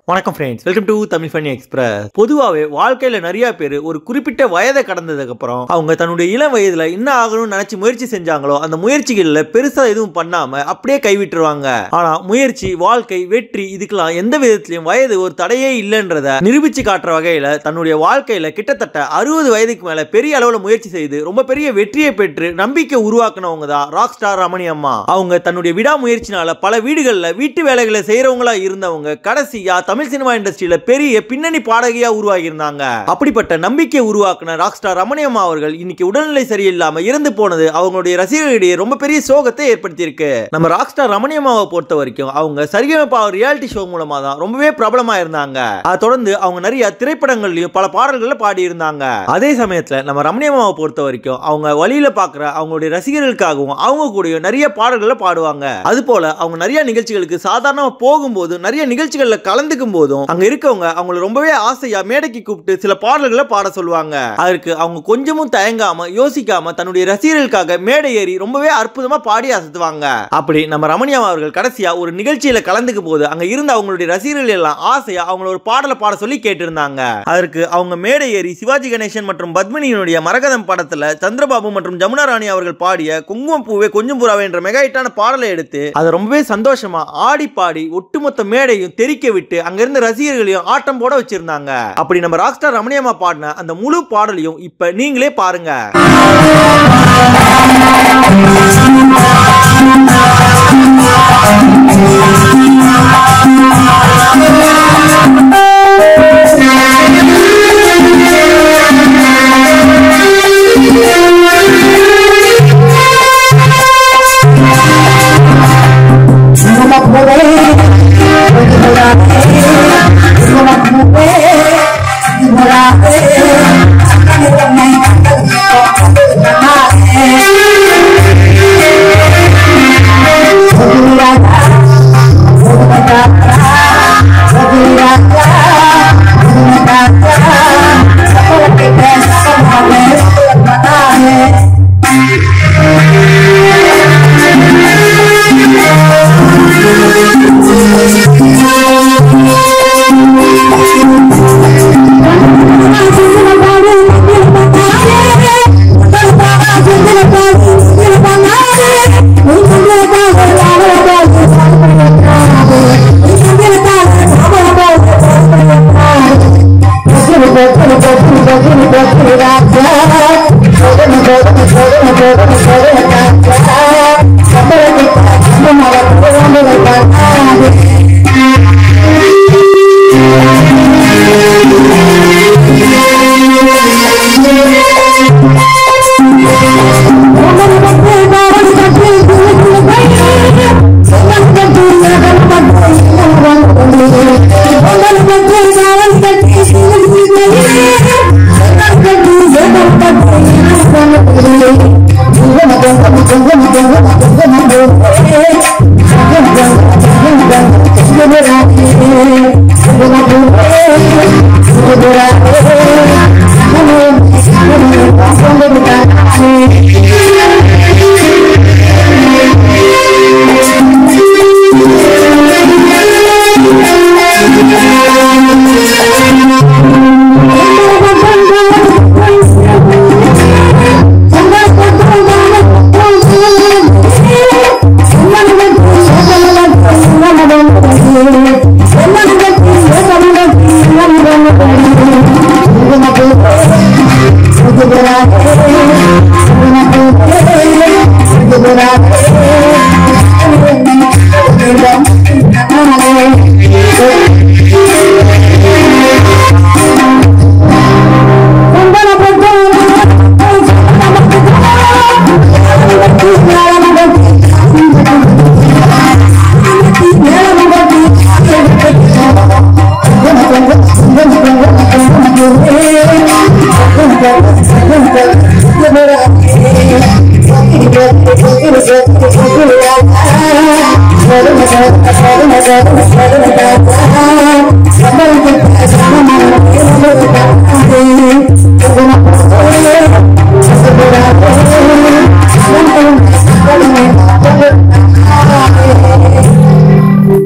வணக்கம் friends welcome to Tamil funny express பொதுவாகவே வாழ்க்கையில் நிறைய பேர் ஒரு குறிப்பிட்ட வயதை கடந்ததுக்கு அப்புறம் அவங்க தன்னுடைய இளம் வயதில் என்ன ஆகணும்னு நினச்சி முயற்சி செஞ்சாங்களோ அந்த முயற்சிகளில் பெருசாக எதுவும் பண்ணாமல் அப்படியே கைவிட்டுருவாங்க ஆனால் முயற்சி வாழ்க்கை வெற்றி இதுக்கெல்லாம் எந்த விதத்திலையும் வயது ஒரு தடையே இல்லைன்றத நிரூபிச்சு காட்டுற வகையில் தன்னுடைய வாழ்க்கையில் கிட்டத்தட்ட அறுபது வயதுக்கு மேலே பெரிய அளவில் முயற்சி செய்து ரொம்ப பெரிய வெற்றியை பெற்று நம்பிக்கை உருவாக்குனவங்க தான் ராக் ஸ்டார் ரமணி அம்மா அவங்க தன்னுடைய விடாமுயற்சினால பல வீடுகளில் வீட்டு வேலைகளை செய்கிறவங்களா இருந்தவங்க கடைசியா தமிழ் சினிமா இண்டஸ்ட்ரியில பெரிய பின்னணி பாடகியா உருவாகி இருந்தாங்க அப்படிப்பட்ட நம்பிக்கை உருவாக்குன ராக் ஸ்டார் ரமணியம்மா அவர்கள் இன்னைக்கு உடல்நிலை சரியில்லாம இறந்து போனது அவங்களுடைய ரசிகர்களிடையே ரொம்ப பெரிய சோகத்தை ஏற்படுத்தியிருக்கு நம்ம ராக் ஸ்டார் ரமணியம்மாவை பொறுத்த வரைக்கும் அவங்க சரிகமப்பா ரியாலிட்டி ஷோ மூலமா தான் ரொம்பவே பிரபலமா இருந்தாங்க அதை தொடர்ந்து அவங்க நிறைய திரைப்படங்கள்லயும் பல பாடல்களை பாடி இருந்தாங்க அதே சமயத்துல நம்ம ரமணியம்மாவை பொறுத்த வரைக்கும் அவங்க வழியில பாக்குற அவங்களுடைய ரசிகர்களுக்காகவும் அவங்க கூடயும் நிறைய பாடல்களை பாடுவாங்க அது போல அவங்க நிறைய நிகழ்ச்சிகளுக்கு சாதாரணமா போகும்போது நிறைய நிகழ்ச்சிகள்ல கலந்துக்கும் போதும் அங்க இருக்கவங்க அவங்களை ரொம்பவே ஆசையா மேடைக்கு கூப்பிட்டு சில பாடல்களை பாட சொல்லுவாங்க அதற்கு அவங்க கொஞ்சமும் தயங்காம யோசிக்காம தன்னுடைய ரசிகர்களுக்காக மேடை ஏறி ரொம்பவே அற்புதமா பாடி அசத்துவாங்க அப்படி நம்ம ரமணியா அவர்கள் கடைசியா ஒரு நிகழ்ச்சியில கலந்துக்கும் போது அங்க இருந்த அவங்களுடைய ரசிகர்கள் எல்லாம் ஆசையா அவங்கள ஒரு பாடலை பாட சொல்லி கேட்டிருந்தாங்க அதற்கு அவங்க மேடை ஏறி சிவாஜி கணேசன் மற்றும் பத்மினியினுடைய மரகதம் படத்துல சந்திரபாபு மற்றும் ஜமுனா ராணி அவர்கள் பாடிய குங்குமம் பூவே கொஞ்சம் புறாவே என்ற மெகா ஹிட்டான பாடலை எடுத்து அதை ரொம்பவே சந்தோஷமா ஆடி பாடி ஒட்டுமொத்த மேடையும் தெறிக்க விட்டு அங்க இருந்த ரசிகர்களையும் ஆட்டம் போட வச்சிருந்தாங்க அப்படி நம்ம ராக்ஸ்டார் ரமணியம்மா பாடின அந்த முழு பாடலையும் இப்ப நீங்களே பாருங்க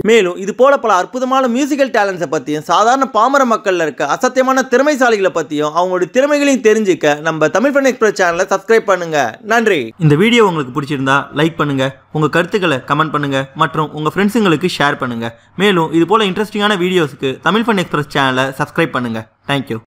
மேலும் இது போல பல அற்புதமான மியூசிக்கல் டேலண்ட்ஸை பற்றியும் சாதாரண பாமர மக்கள்ல இருக்க அசத்தியமான திறமைசாலிகளை பற்றியும் அவங்களோட திறமைகளையும் தெரிஞ்சுக்க நம்ம தமிழ் ஃபன் எக்ஸ்பிரஸ் சேனலை சப்ஸ்கிரைப் பண்ணுங்க நன்றி இந்த வீடியோ உங்களுக்கு பிடிச்சிருந்தா லைக் பண்ணுங்க உங்க கருத்துக்களை கமெண்ட் பண்ணுங்க மற்றும் உங்க ஃப்ரெண்ட்ஸுங்களுக்கு ஷேர் பண்ணுங்க மேலும் இது போல இன்ட்ரெஸ்டிங்கான வீடியோஸ்க்கு தமிழ் ஃபன் எக்ஸ்பிரஸ் சேனலை சப்ஸ்கிரைப் பண்ணுங்க தேங்க்யூ